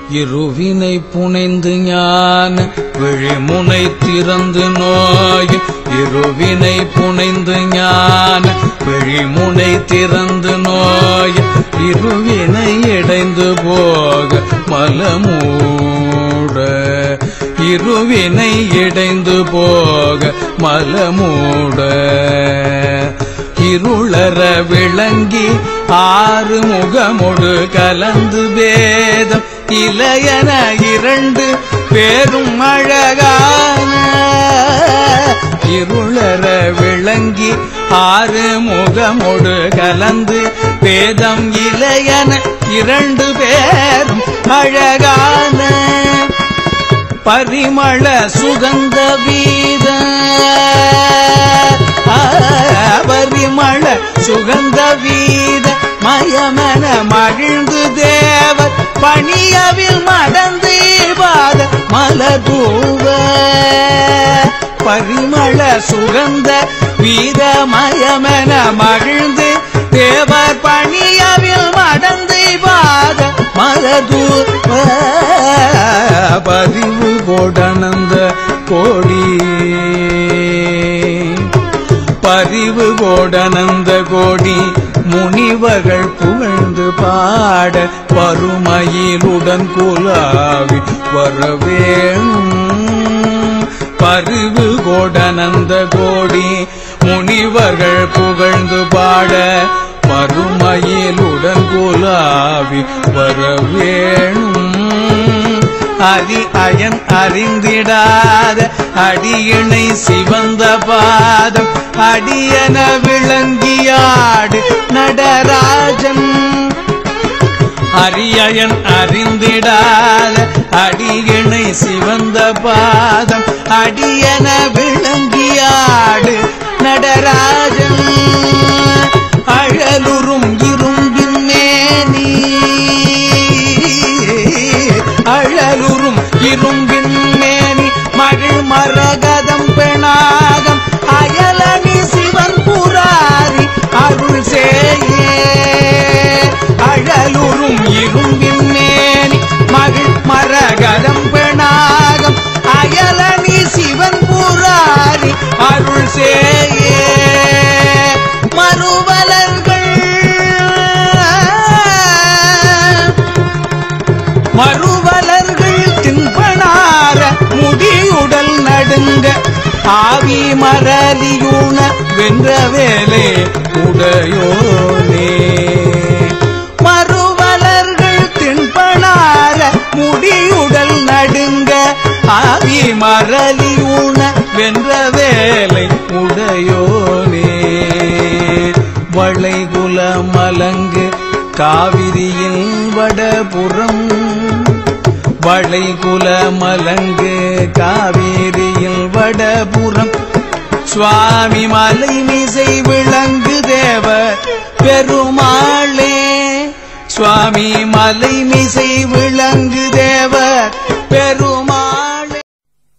இருவினை புனைந்து ஞான விழிமுனை திறந்து நோய் இருவினை புனைந்து ஞான விழிமுனை திறந்து நோய் இருவினை இடைந்து போக மலமூட இருவினை இடைந்து போக மலமூட இருளற விளங்கி ஆறு முகமொடு கலந்து வேதம் இளையன இரண்டு பேரும் அழகான இருளற விளங்கி ஆறு முகமொடு கலந்து வேதம் இளையன இரண்டு பேரும் அழகான பரிமள சுகந்த வீத பரிமள சுகந்த வீத மயமன மகிழ்ந்து தேவர் பணியவில் மடந்து பாத மலதூவ பரிமள சுகந்த வீத மயமன மகிழ்ந்து தேவர் பணியவில் மடந்து பாத மலதூவ பதிவு கொடனந்த கோடி பரிவு கோடனந்த கோடி முனிவர்கள் புகழ்ந்து பாட பருமையிலுடன் குலாவி வரவேணும் பரிவு கோடனந்த கோடி முனிவர்கள் புகழ்ந்து பாட மறுமையிலுடன் குலாவி வரவேணும் அரி அயன் அறிந்திடாத அடியினை சிவந்த பாதம் அடியன விளங்கியாடு நடராஜன் அரியயன் அறிந்திடாத அடியினை சிவந்த பாதம் அடியன விளங்கியாடு நடராஜன் அழலுறும் இரும்பின் மேனி அழலுறும் இரும்பின் மேனி மகிழ் மரகதம் பெணாகம் அயலணி சிவன் புராரி அருள் சேயே அழலுறும் இரும்பின் மேனி மகிழ் மரகதம் பெணாகம் அயலணி சிவன் புராரி அருள் சேயே மறுவலர்கள் மறுவலர்கள் தின்பனார முடியுடல் நடுங்க ஆவி மரலியூன வென்ற வேலே உடையோனே மறுவலர்கள் தின்பனார முடியுடல் நடுங்க ஆவி மரலியூன வென்ற வேலை உடையோனே வளைகுல மலங்கு காவிரியில் வடபுறம் வளைகுல மலங்கு காவிரியில் வடபுறம் சுவாமி மலை மிசை விளங்கு தேவ பெருமாளே சுவாமி மலை மிசை விளங்கு தேவ பெருமாளே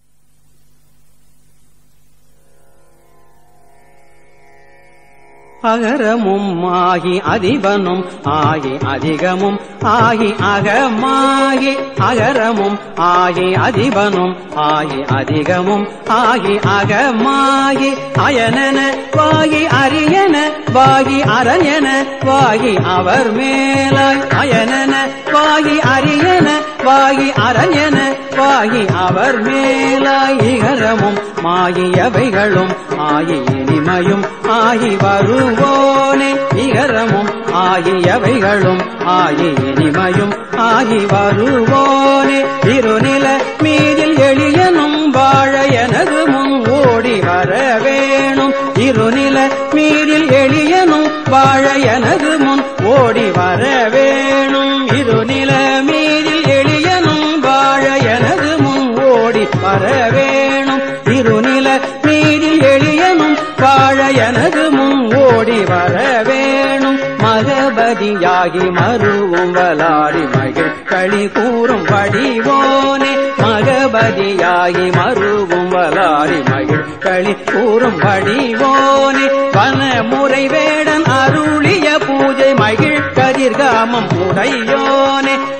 அகரமும் ஆகி அதிபனும் ஆகி அதிகமும் ஆகி அகமாகி அகரமும் ஆகி அதிபனும் ஆகி அதிகமும் ஆகி அகமாகி அயனன வாகி அரியன வாகி அரண்யன வாகி அவர் மேலாய் அயனன வாகி அரியன வாகி அரண்யன வாகி அவர் மேலாய் இகரமும் மாகியவைகளும் ஆகி இனிமையும் ஆகி வருவோனே இகரமும் ஆகியவைகளும் ஆகி இனிமையும் ஆகி வருவோனே திருநில மீதில் எளியனும் வாழ எனது முன் ஓடி வர வேணும் இருநில மீதில் எளியனும் வாழ எனது முன் ஓடி வர வேணும் இருநில மீதில் எளியனும் வாழ எனது முன் ஓடி வர வேணும் இருநில மீதில் எளியனும் வாழ எனது முன் ஓடி வர வேணும் மகபதியாகி மருவும் வலாடி மகிழ் களி கூறும் வடிவோனே மகபதியாகி மருவும் வலாடி மகிழ் களி கூறும் வடிவோனே வனமுறை வேடன் அருளிய பூஜை மகிழ் கதிர்காமம் உடையோனே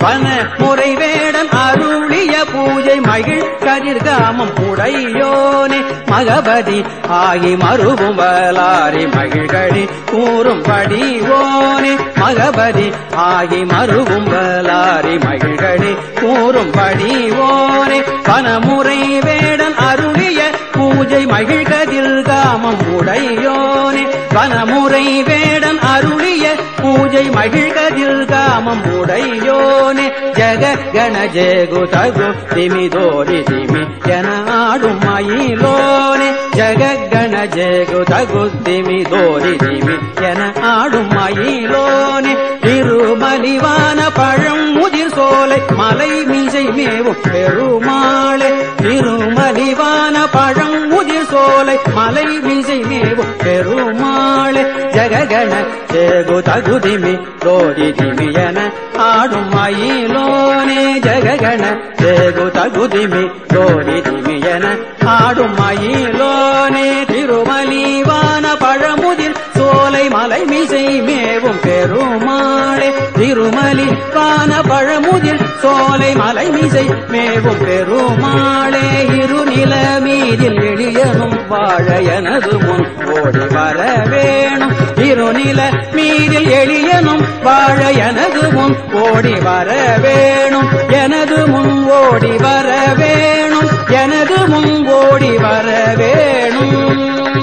பன முறை வேடன் அருளிய பூஜை மகிழ் கதிர்காமம் உடையோனே மகபதி ஆகி மருவும் வலாரி மகிழ்கடி கூறும் படிவோனே மகபதி ஆகி மருவும் வலாரி மகிழ்கடி கூறும் படிவோனே பனமுறை வேடன் அருளிய பூஜை மகிழ் கதிர்காமம் உடையோனே பனமுறை வேடன் அருளிய பூஜை மகிழ் கதிர்காமம் உடையோனே ஜக கண ஜேகு தகு திமிதோரி திமி என ஆடும் மயிலோனே ஜக கண ஜேகு தகு திமிதோரி திமி என ஆடும் மயிலோனே திருமலிவான பழம் முதிர் சோலை மலை மீசை மேவும் பெருமாளே திருமலிவான பழம் முதிர் சோலை மலை மீசை மேவும் பெருமாளே ஜககண சேகு தகுதிமி தோதி திமியன ஆடும் மயிலோனே ஜககண சேகு தகுதிமி தோதி திமியன ஆடும் மயிலோனே திருமலிவான பழமுதிர் சோலை மலை மிசை மேவும் பெருமாளே திருமலி கான பழமுதிர் சோலை மலை மிசை மேவும் பெருமாளே இருநில மீதில் எளியனும் வாழ எனது முன் ஓடி வர வேணும் இருநில மீதில் எளியனும் வாழ எனது முன் ஓடி வர வேணும் எனது முன் ஓடி வர வேணும் எனது முன் ஓடி வர வேணும்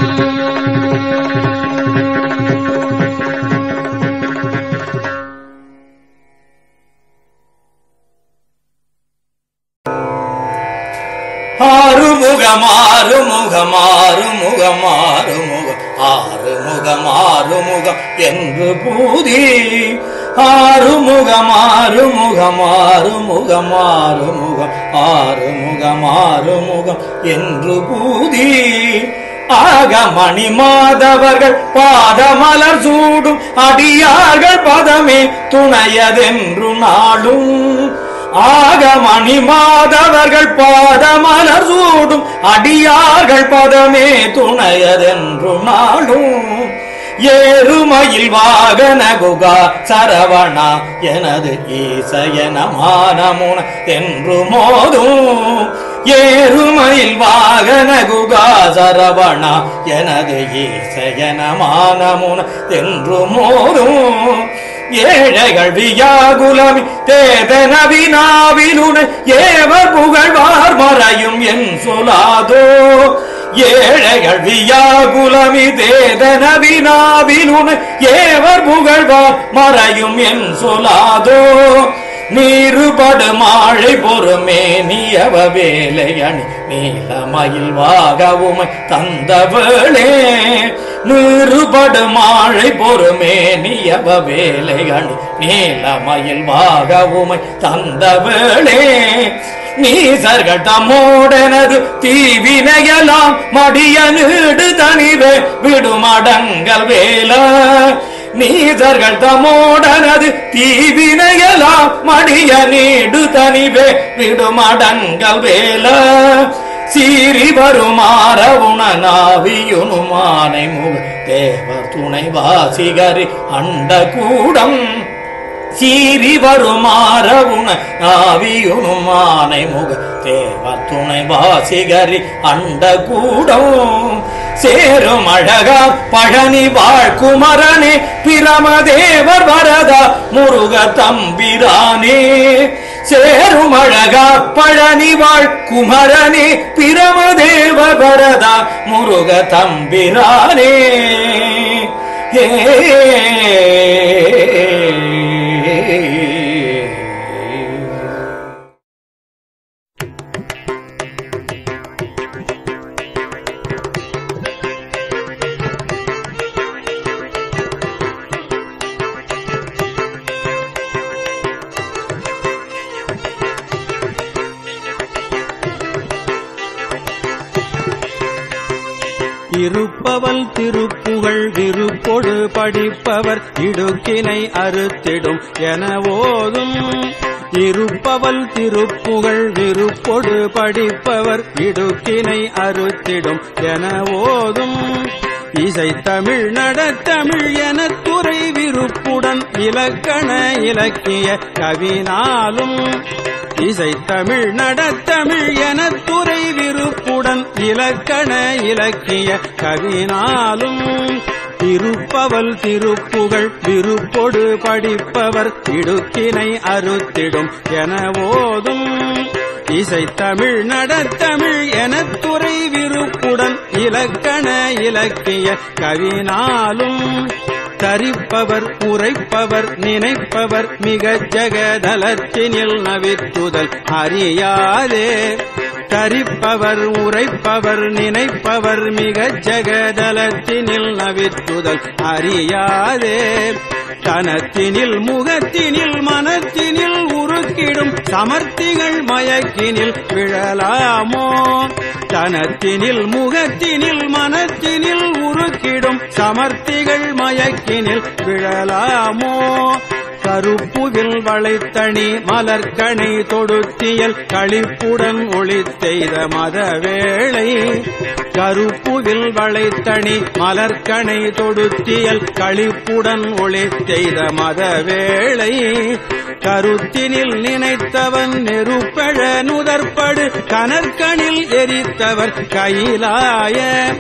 ஆறுமுகம் ஆறுமுகம் ஆறுமுகம் ஆறுமுகம் ஆறுமுகம் ஆறுமுகம் என்று பூதி ஆறுமுகம் ஆறுமுகம் ஆறுமுகம் ஆறுமுகம் ஆறுமுகம் ஆறுமுகம் என்று பூதி ஆகமணி மாதவர்கள் பாதமலர் சூடும் அடியார்கள் பதமே துணையதென்று நாளும் ஆகமணி மாதவர்கள் பாதமலர் சூடும் அடியார்கள் பதமே துணையதென்று நாளும் ஏறுமயில் வாகன குகா சரவணா எனது ஈசயன மானமுன என்று மோதும் ஏறுமயில் வாகன குகா சரவணா எனது ஈசயன மானமுன என்று மோதும் ஏழைகள் வியாகுலமி தேதன வினாவிலுன ஏவர் புகழ்வார் மறையும் என் சொலாதோ ஏழைகள் வியாகுலமி தேதன வினாவிலுன ஏவர் புகழ்வார் மறையும் என் சொலாதோ நீருபடு மாழை பொறுமே நீயவ வேலை அணி நீலமயில் வாகவுமை தந்தவளே நீருபடு மாழை பொறுமே நீயவ வேலை அணி நீலமயில் வாகவுமை தந்தவளே நீசர்கள் தம்மோடனது தீவினையலாம் மடிய நீடு தனிவே விடுமடங்கள் வேல நீசர்கள் தமோடனது தீவினையலாம் மடிய நீடு தனிவே விடுமடங்கள் வேல சீறி வருமாற உணநாவியுனுமானை முக தேவர் துணை வாசிகரி அண்ட கூடம் சீறி வருமாற உண நாவியுனுமானை முக தேவர் துணை வாசிகரி அண்ட கூடம் சேரும் அழகா பழனி வாழ்குமரனே பிரமதேவர் வரதா முருக தம்பிரானே சேரும் அழகா பழனி வாழ்குமரனே பிரமதேவ வரதா முருக தம்பிரானே ஏ இருப்பவல் திருப்புகழ் விருப்பொடு படிப்பவர் இடுக்கினை அறுத்திடும் என ஓதும் இருப்பவல் திருப்புகழ் விருப்பொடு படிப்பவர் இடுக்கினை அறுத்திடும் என ஓதும் இசை தமிழ் நடத்தமிழ் என துறை விருப்புடன் இலக்கண இலக்கிய கவினாலும் இசை தமிழ் நடத்தமிழ் என துறை விருப்புடன் இலக்கண இலக்கிய கவினாலும் திருப்பவல் திருப்புகழ் விருப்பொடு படிப்பவர் இடுக்கினை அறுத்திடும் என ஓதும் இசை தமிழ் நடத்தமிழ் என துறை விருப்புடன் இலக்கண இலக்கிய கவினாலும் தரிப்பவர் உரைப்பவர் நினைப்பவர் மிக ஜெகதலத்தினில் நவித்துதல் அறியாதே தரிப்பவர் உரைப்பவர் நினைப்பவர் மிக ஜெகதலத்தினில் நவித்துதல் அறியாதே தனத்தினில் முகத்தினில் மனத்தினில் உருக்கிடும் சமர்த்திகள் மயக்கினில் விழலாமோ தனத்தினில் முகத்தினில் மனத்தினில் உருக்கிடும் சமர்த்திகள் மயக்கினில் விழலாமோ கருப்புவில் வளைத்தணி மலர்கணை தொடுத்தியல் களிப்புடன் ஒளித்தெய்த மதவேளை கருப்புவில் வளைத்தணி மலர்கணை தொடுத்தியல் களிப்புடன் ஒளித்தெய்த மதவேளை கருத்தினில் நினைத்தவன் நெருப்பழ நுதற்படு கனற்கனில் எரித்தவர் கையிலாய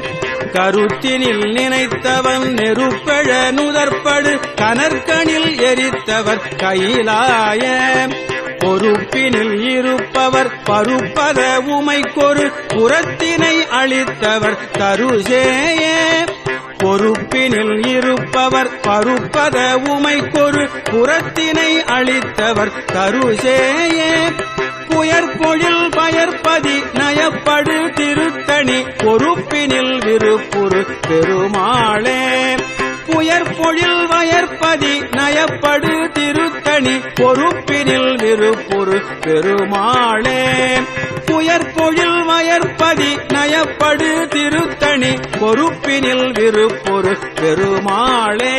கருத்தினில் நினைத்தவன் நெருப்பழ நுதற்படு கனற்கனில் எரித்தவர் கையிலாய பொறுப்பினில் இருப்பவர் பருப்பத உமைக்கொரு புறத்தினை அளித்தவர் தருசேயே பொறுப்பினில் இருப்பவர் பருப்பத உமைக்கொரு புறத்தினை அளித்தவர் தருசேயே புயற்பொழில் பயற்பதி நயப்படு திருத்தணி பொறுப்பினில் விருப்புரு பெருமாளே புயற்பொழில் வயற்பதி நயப்படு திருத்தணி பொறுப்பினில் விருப்புரு பெருமாளே புயற்பொழில் வயற்பதி நயப்படு திருத்தணி பொறுப்பினில் விருப்புரு பெருமாளே